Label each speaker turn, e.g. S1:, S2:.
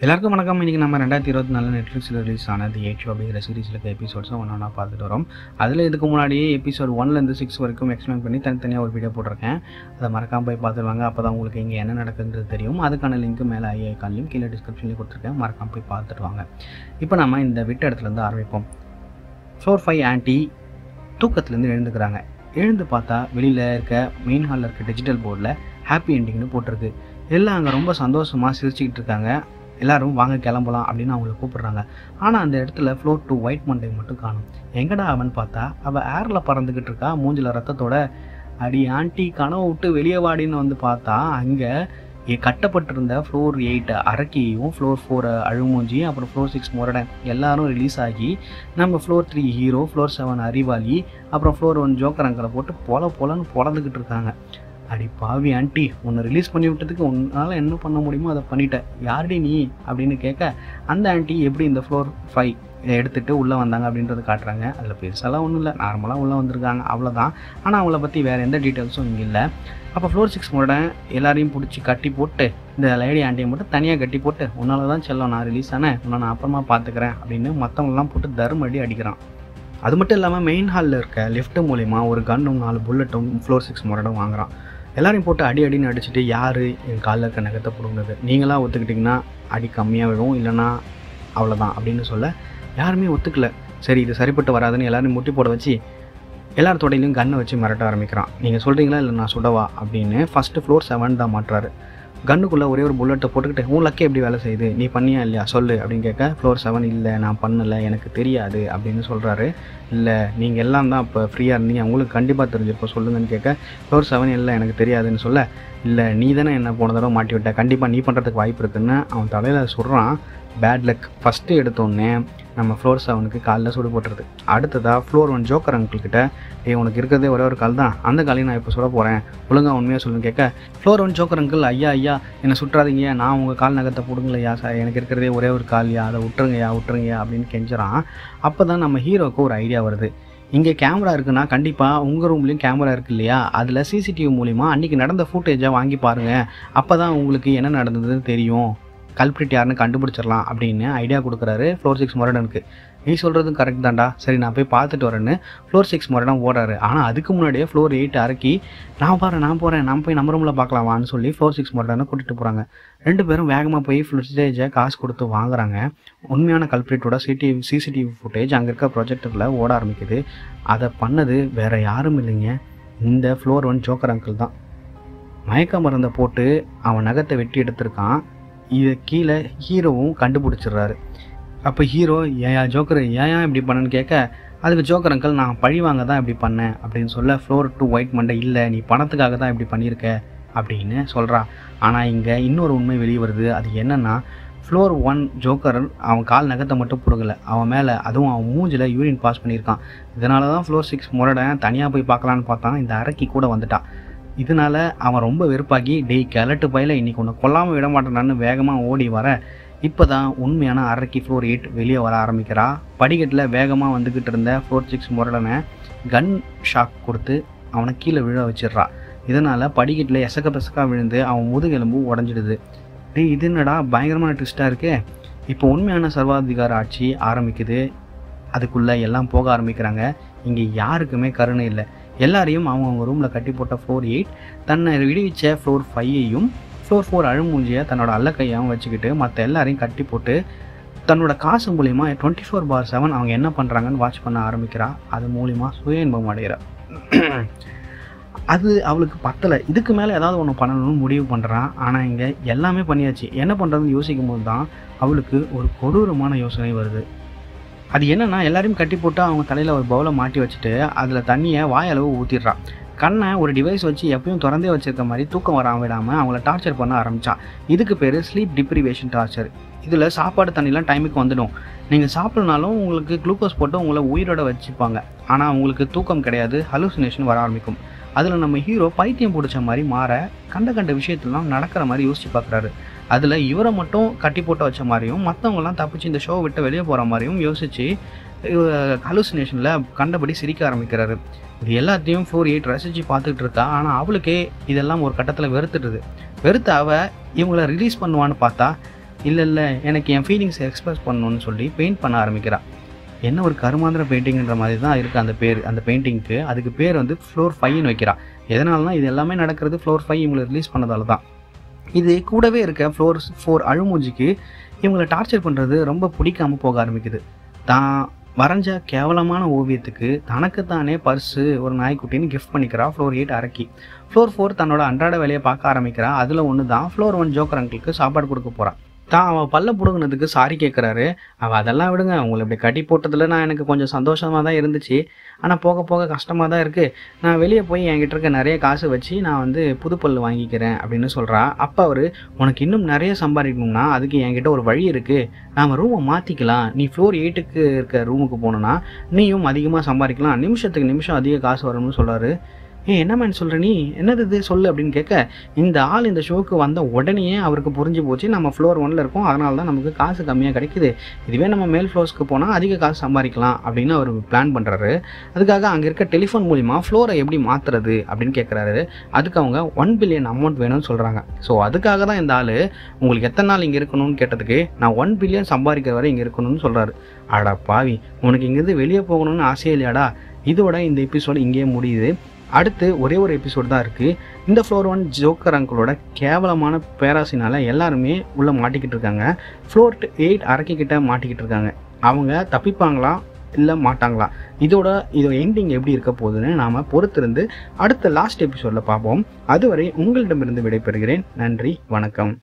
S1: எல்லாருக்கும் வணக்கம் இன்றைக்கி நம்ம ரெண்டாயிரத்தி இருபத்தி நாலு நெட்ஃப்ளிக்ஸில் ரிலீஸ் ஆன தி எயிட் ஷோ அப்படிங்கிற சீரிஸில் இருக்க எபிசோட்ஸும் ஒன்று ஒன்றா பார்த்துட்டு வரோம் அதில் இதுக்கு முன்னாடியே எபிசோட் ஒன்லேருந்து சிக்ஸ் வரைக்கும் எக்ஸ்பிளைன் பண்ணி தனித்தனியாக ஒரு வீடியோ போட்டிருக்கேன் அதை மறக்காமல் போய் பார்த்துருவாங்க அப்போ தான் உங்களுக்கு இங்கே என்ன நடக்குதுன்றது தெரியும் அதுக்கான லிங்க் மேலே ஐஏ கான்லையும் கீழே டிஸ்கிரிப்ஷன்லேயும் கொடுத்துருக்கேன் மறக்காமல் போய் பார்த்துட்டு வாங்க இப்போ நம்ம இந்த விட்ட இடத்துலேருந்து ஆரம்பிப்போம் ஃப்ளோர் ஃபைவ் ஆன்ட்டி தூக்கத்துலேருந்து எழுந்துக்கிறாங்க எழுந்து பார்த்தா வெளியில் இருக்க மெயின் ஹாலில் இருக்க டிஜிட்டல் போர்டில் ஹாப்பி எண்டிங்னு போட்டிருக்கு எல்லாம் அங்கே ரொம்ப சந்தோஷமாக சிரிச்சுக்கிட்டு இருக்காங்க எல்லாரும் வாங்க கிளம்பலாம் அப்படின்னு அவங்கள கூப்பிடுறாங்க ஆனால் அந்த இடத்துல ஃப்ளோர் டூ ஒயிட் மண்டை மட்டும் காணும் எங்கடா அவன் பார்த்தா அவள் ஏரில் பறந்துக்கிட்டு இருக்கா மூஞ்சில் ரத்தத்தோட அடி ஆண்டி கனவு விட்டு வெளியே வாடின்னு வந்து பார்த்தா அங்கே கட்டப்பட்டிருந்த ஃப்ளோர் எயிட் அரக்கியையும் ஃப்ளோர் ஃபோர் அழுமூஞ்சி அப்புறம் ஃப்ளோர் சிக்ஸ் முரடன் எல்லாரும் ரிலீஸ் ஆகி நம்ம floor three hero floor seven அறிவாளி அப்புறம் ஃப்ளோர் ஒன் ஜோக்கர் அங்கில் போட்டு பொல பொலன்னு பொழந்துக்கிட்டு இருக்காங்க அடி பாவி ஆண்டி உன்னை ரிலீஸ் பண்ணி விட்டதுக்கு உன்னால் என்ன பண்ண முடியுமோ அதை பண்ணிட்டேன் யார்டி நீ அப்படின்னு கேட்க அந்த ஆண்டி எப்படி இந்த ஃப்ளோர் ஃபைவ் இதை எடுத்துகிட்டு உள்ளே வந்தாங்க அப்படின்றத காட்டுறாங்க அதில் பெருசாலாம் ஒன்றும் இல்லை நார்மலாக உள்ளே வந்திருக்காங்க அவ்வளோதான் ஆனால் அவங்கள பற்றி வேறு எந்த டீட்டெயில்ஸும் இங்கே இல்லை அப்போ ஃப்ளோர் சிக்ஸ் முறை எல்லாரையும் பிடிச்சி கட்டி போட்டு இந்த லேடி ஆண்டியை மட்டும் தனியாக கட்டி போட்டு உன்னால தான் செல்லம் நான் ரிலீஸ் ஆனேன் உன்னை நான் அப்புறமா பார்த்துக்கிறேன் அப்படின்னு மற்றவங்களாம் போட்டு தர்ம அடி அடிக்கிறான் அது மட்டும் இல்லாமல் மெயின் ஹாலில் இருக்க லெஃப்ட் மூலிமா ஒரு கன்னும் நாலு புல்லட்டும் ஃப்ளோர் சிக்ஸ் முரடும் வாங்குறான் எல்லாரையும் போட்டு அடி அடின்னு அடிச்சுட்டு யார் என் காலில் இருக்க நகத்தை பிடுங்கினது நீங்களாம் ஒத்துக்கிட்டிங்கன்னா அடி கம்மியாக விழும் இல்லைன்னா அவ்வளோதான் அப்படின்னு சொல்ல யாருமே ஒத்துக்கல சரி இது சரிப்பட்டு வராதுன்னு எல்லாரும் முட்டி போட வச்சு எல்லார் தொடையிலையும் கன்னை வச்சு மிரட்ட ஆரம்பிக்கிறான் நீங்கள் சொல்கிறீங்களா இல்லை நான் சுடவா அப்படின்னு ஃபஸ்ட்டு ஃப்ளோர் செவன் தான் மாட்டுறாரு கன்னுக்குள்ளே ஒரே ஒரு புல்லட்டை போட்டுக்கிட்டு உன் லக்கே எப்படி வேலை செய்யுது நீ பண்ணியா இல்லையா சொல்லு அப்படின்னு கேட்க ஃப்ளோர் செவன் இல்லை நான் பண்ணலை எனக்கு தெரியாது அப்படின்னு சொல்கிறாரு இல்லை நீங்கள் எல்லாம் தான் இப்போ ஃப்ரீயாக இருந்தீங்க உங்களுக்கு கண்டிப்பாக தெரிஞ்சிருப்போம் சொல்லுங்கன்னு கேட்க ஃப்ளோர் செவன் இல்லை எனக்கு தெரியாதுன்னு சொல்ல இல்லை நீ தானே என்ன போன தடவை மாட்டி விட்ட கண்டிப்பாக நீ பண்ணுறதுக்கு வாய்ப்பு இருக்குன்னு அவன் தலையில் சொல்கிறான் பேட் லக் ஃபஸ்ட்டு எடுத்தோடனே நம்ம ஃப்ளோர் செவனுக்கு காலில் சுடு போட்டுருது அடுத்ததாக ஃப்ளோர் ஒன் ஜோக்கர் அங்கிள்கிட்ட ஏ உனக்கு இருக்கிறதே ஒரே ஒரு கால் தான் அந்த காலையும் நான் இப்போ சுட போகிறேன் ஒழுங்காக உண்மையாக சொல்லுன்னு கேட்க ஃப்ளோர் ஒன் ஜோக்கர் அங்கிள் ஐயா ஐயா என்னை சுற்றாதீங்க நான் உங்கள் கால் நகத்தை போடுங்களையா சார் எனக்கு இருக்கிறதே ஒரே ஒரு கால்யா அதை விட்டுருங்கய்யா விட்டுருங்கய்யா அப்படின்னு கெஞ்சுறான் அப்போ தான் நம்ம ஹீரோவுக்கு ஒரு ஐடியா வருது இங்கே கேமரா இருக்குன்னா கண்டிப்பாக உங்கள் ரூம்லேயும் கேமரா இருக்கு இல்லையா அதில் சிசிடிவி மூலிமா அன்றைக்கி நடந்த ஃபுட்டேஜை வாங்கி பாருங்கள் அப்போ தான் உங்களுக்கு என்ன நடந்ததுன்னு தெரியும் கல்பிரிட் யாருன்னு கண்டுபிடிச்சிடலாம் அப்படின்னு ஐடியா கொடுக்குறாரு ஃப்ளோர் சிக்ஸ் முரடனுக்கு நீ சொல்கிறதும் கரெக்ட் தான்டா சரி நான் போய் பார்த்துட்டு வரேன்னு ஃப்ளோர் சிக்ஸ் முரடன் ஓடுறாரு ஆனால் அதுக்கு முன்னாடியே ஃப்ளோர் எயிட் இறக்கி நான் பாரு நான் போகிறேன் நான் போய் நம்ம ரூமில் பார்க்கலாமான்னு சொல்லி ஃப்ளோர் சிக்ஸ் முரடனை கூட்டிகிட்டு போகிறாங்க ரெண்டு பேரும் வேகமாக போய் ஃபுட்டேஜை காசு கொடுத்து வாங்குறாங்க உண்மையான கல்பிரிட்டோட சிடிவி சிசிடிவி ஃபுட்டேஜ் அங்கே இருக்க ப்ரொஜெக்டரில் ஓட ஆரம்பிக்குது அதை பண்ணது வேறு யாரும் இல்லைங்க இந்த ஃப்ளோர் ஒன் ஜோக்கர் அங்கிள் தான் மயக்க மருந்தை போட்டு அவன் நகத்தை வெட்டி எடுத்திருக்கான் இதை கீழே ஹீரோவும் கண்டுபிடிச்சிடுறாரு அப்போ ஹீரோ ஏயா ஜோக்கர் ஏன் இப்படி பண்ணேன்னு கேட்க அதுக்கு ஜோக்கர் அங்கிள் நான் பழி வாங்க தான் இப்படி பண்ணேன் அப்படின்னு சொல்ல ஃப்ளோர் டூ ஒயிட் மண்டை இல்லை நீ பணத்துக்காக தான் இப்படி பண்ணியிருக்க அப்படின்னு சொல்கிறா ஆனால் இங்கே இன்னொரு உண்மை வெளியே வருது அது என்னென்னா ஃப்ளோர் ஒன் ஜோக்கர் அவன் கால் நகத்தை மட்டும் பிடுங்கலை அவன் மேலே அதுவும் அவன் மூஞ்சில் யூரின் பாஸ் பண்ணியிருக்கான் இதனால தான் ஃப்ளோர் சிக்ஸ் முரடன் தனியாக போய் பார்க்கலான்னு பார்த்தான் இந்த அரக்கி கூட வந்துட்டான் இதனால அவன் ரொம்ப வெறுப்பாகி டெய் கிழட்டு பயில இன்னைக்கு உன்னை கொல்லாமல் விட மாட்டேனான்னு வேகமாக ஓடி வர இப்போ தான் உண்மையான அரக்கி ஃப்ளோர் எயிட் வெளியே வர ஆரம்பிக்கிறா படிக்கட்டில் வேகமாக வந்துக்கிட்டு இருந்த ஃப்ளோர் சிக்ஸ் முரடனை கன் ஷாக் கொடுத்து அவனை கீழே விழ வச்சிடுறா இதனால் படிக்கட்டில் எசக்க பெசக்கா விழுந்து அவன் முதுகெலும்பு உடஞ்சிடுது டேய் இது என்னடா பயங்கரமான ட்விஸ்ட்டாக இருக்கே இப்போ உண்மையான சர்வாதிகார ஆட்சி ஆரம்பிக்குது அதுக்குள்ளே எல்லாம் போக ஆரம்பிக்கிறாங்க இங்கே யாருக்குமே கருணை இல்லை எல்லாரையும் அவங்கவுங்க ரூமில் கட்டி போட்ட ஃப்ளோர் எயிட் தன்னை விடுவிச்ச ஃப்ளோர் ஃபைவையும் ஃப்ளோர் ஃபோர் அழுமூஞ்சியை தன்னோட அல்லக்கையாகவும் வச்சுக்கிட்டு மற்ற எல்லாரையும் கட்டி போட்டு தன்னோட காசு மூலிமா டுவெண்ட்டி ஃபோர் பார் செவன் அவங்க என்ன பண்ணுறாங்கன்னு வாட்ச் பண்ண ஆரம்பிக்கிறா அது மூலிமா சுய இன்பம் அடைகிறா அது அவளுக்கு பத்தலை இதுக்கு மேலே ஏதாவது ஒன்று பண்ணணும்னு முடிவு பண்ணுறான் ஆனால் இங்கே எல்லாமே பண்ணியாச்சு என்ன பண்ணுறதுன்னு யோசிக்கும் போது தான் அவளுக்கு ஒரு கொடூரமான யோசனை வருது அது என்னென்னா எல்லாரையும் கட்டி போட்டு அவங்க தலையில் ஒரு பவுலை மாட்டி வச்சுட்டு அதில் தண்ணியை வாயளவு ஊற்றிடுறான் கண்ணை ஒரு டிவைஸ் வச்சு எப்பயும் திறந்தே வச்சிருக்க மாதிரி தூக்கம் வராம விடாமல் அவங்கள டார்ச்சர் பண்ண ஆரம்பித்தான் இதுக்கு பேர் ஸ்லீப் டிப்ரிவேஷன் டார்ச்சர் இதில் சாப்பாடு தண்ணிலாம் டைமுக்கு வந்துடும் நீங்கள் சாப்பிட்னாலும் உங்களுக்கு குளுக்கோஸ் போட்டு உங்களை உயிரோட வச்சுப்பாங்க ஆனால் உங்களுக்கு தூக்கம் கிடையாது ஹலூசினேஷன் வர ஆரம்பிக்கும் அதில் நம்ம ஹீரோ பைத்தியம் பிடிச்ச மாதிரி மாற கண்ட கண்ட விஷயத்துலாம் நடக்கிற மாதிரி யோசிச்சு பார்க்குறாரு அதில் இவரை மட்டும் கட்டி போட்டு வச்ச மாதிரியும் மற்றவங்கலாம் தப்பிச்சு இந்த ஷோ விட்டு வெளியே போகிற மாதிரியும் யோசித்து ஹலூசினேஷனில் கண்டபடி சிரிக்க ஆரம்பிக்கிறாரு இது எல்லாத்தையும் ஃபோர் எயிட் ரசித்து பார்த்துக்கிட்டு இருக்கா ஆனால் அவளுக்கே இதெல்லாம் ஒரு கட்டத்தில் வெறுத்துடுது வெறுத்த அவ இவங்கள ரிலீஸ் பண்ணுவான்னு பார்த்தா இல்லை இல்லை எனக்கு என் ஃபீலிங்ஸை எக்ஸ்பிரஸ் பண்ணணும்னு சொல்லி பெயிண்ட் பண்ண ஆரம்பிக்கிறா என்ன ஒரு கருமாந்திர பெயிண்டிங்ன்ற மாதிரி தான் இருக்குது அந்த பேர் அந்த பெயிண்டிங்க்கு அதுக்கு பேர் வந்து ஃப்ளோர் ஃபைவ்னு வைக்கிறா எதனாலனா இது எல்லாமே நடக்கிறது ஃப்ளோர் ஃபைவ் இவங்களை ரிலீஸ் பண்ணதால தான் இது கூடவே இருக்க ஃப்ளோர் ஃபோர் அழுமூஞ்சிக்கு இவங்களை டார்ச்சர் பண்ணுறது ரொம்ப பிடிக்காம போக ஆரம்பிக்குது தான் வரைஞ்ச கேவலமான ஓவியத்துக்கு தனக்குத்தானே பர்ஸு ஒரு நாய்க்குட்டின்னு கிஃப்ட் பண்ணிக்கிறா ஃப்ளோர் எயிட் அரக்கி ஃப்ளோர் ஃபோர் தன்னோட அன்றாட வேலையை பார்க்க ஆரம்பிக்கிறா அதில் ஒன்று தான் ஃப்ளோர் ஒன் ஜோக்கர் அங்கிளுக்கு சாப்பாடு கொடுக்க போகிறான் தான் அவன் பல்ல பிடுங்கினதுக்கு சாரி கேட்குறாரு அவள் அதெல்லாம் விடுங்க உங்களை இப்படி கட்டி போட்டதில் நான் எனக்கு கொஞ்சம் சந்தோஷமாக தான் இருந்துச்சு ஆனால் போக போக கஷ்டமாக தான் இருக்குது நான் வெளியே போய் என்கிட்ட இருக்க நிறைய காசு வச்சு நான் வந்து புது பல் வாங்கிக்கிறேன் அப்படின்னு சொல்கிறா அப்போ அவர் உனக்கு இன்னும் நிறைய சம்பாதிக்கணும்னா அதுக்கு என்கிட்ட ஒரு வழி இருக்குது நாம் ரூமை மாற்றிக்கலாம் நீ ஃப்ளோர் எயிட்டுக்கு இருக்க ரூமுக்கு போனோன்னா நீயும் அதிகமாக சம்பாதிக்கலாம் நிமிஷத்துக்கு நிமிஷம் அதிக காசு வரும்னு சொல்கிறாரு ஏ என்ன மேன் சொல்கிற நீ என்னது இது சொல்லு அப்படின்னு கேட்க இந்த ஆள் இந்த ஷோக்கு வந்த உடனேயே அவருக்கு புரிஞ்சு போச்சு நம்ம ஃப்ளோர் ஒன்ல இருக்கோம் அதனால தான் நமக்கு காசு கம்மியாக கிடைக்குது இதுவே நம்ம மேல் ஃப்ளோர்ஸ்க்கு போனால் அதிக காசு சம்பாதிக்கலாம் அப்படின்னு அவர் பிளான் பண்ணுறாரு அதுக்காக அங்கே இருக்க டெலிஃபோன் மூலிமா ஃப்ளோரை எப்படி மாற்றுறது அப்படின்னு கேட்குறாரு அதுக்கு அவங்க ஒன் பில்லியன் அமௌண்ட் வேணும்னு சொல்கிறாங்க ஸோ அதுக்காக தான் இந்த ஆள் உங்களுக்கு எத்தனை நாள் இங்கே இருக்கணும்னு கேட்டதுக்கு நான் ஒன் பில்லியன் சம்பாதிக்கிற வரை இங்கே இருக்கணும்னு சொல்கிறாரு ஆடா பாவி உனக்கு இங்கேருந்து வெளியே போகணும்னு ஆசையே இல்லையாடா இதோட இந்த எபிசோடு இங்கேயே முடியுது அடுத்து ஒரே ஒரு எபிசோட் தான் இருக்குது இந்த ஃப்ளோர் ஒன் ஜோக்கர் அங்கிளோட கேவலமான பேராசினால எல்லாருமே உள்ளே மாட்டிக்கிட்டு இருக்காங்க ஃப்ளோர் எயிட் அரக்கிக்கிட்ட மாட்டிக்கிட்டு இருக்காங்க அவங்க தப்பிப்பாங்களா இல்லை மாட்டாங்களா இதோட இதோட எண்டிங் எப்படி இருக்க போகுதுன்னு நாம் பொறுத்திருந்து அடுத்த லாஸ்ட் எபிசோடில் பார்ப்போம் அதுவரை உங்களிடமிருந்து விடைபெறுகிறேன் நன்றி வணக்கம்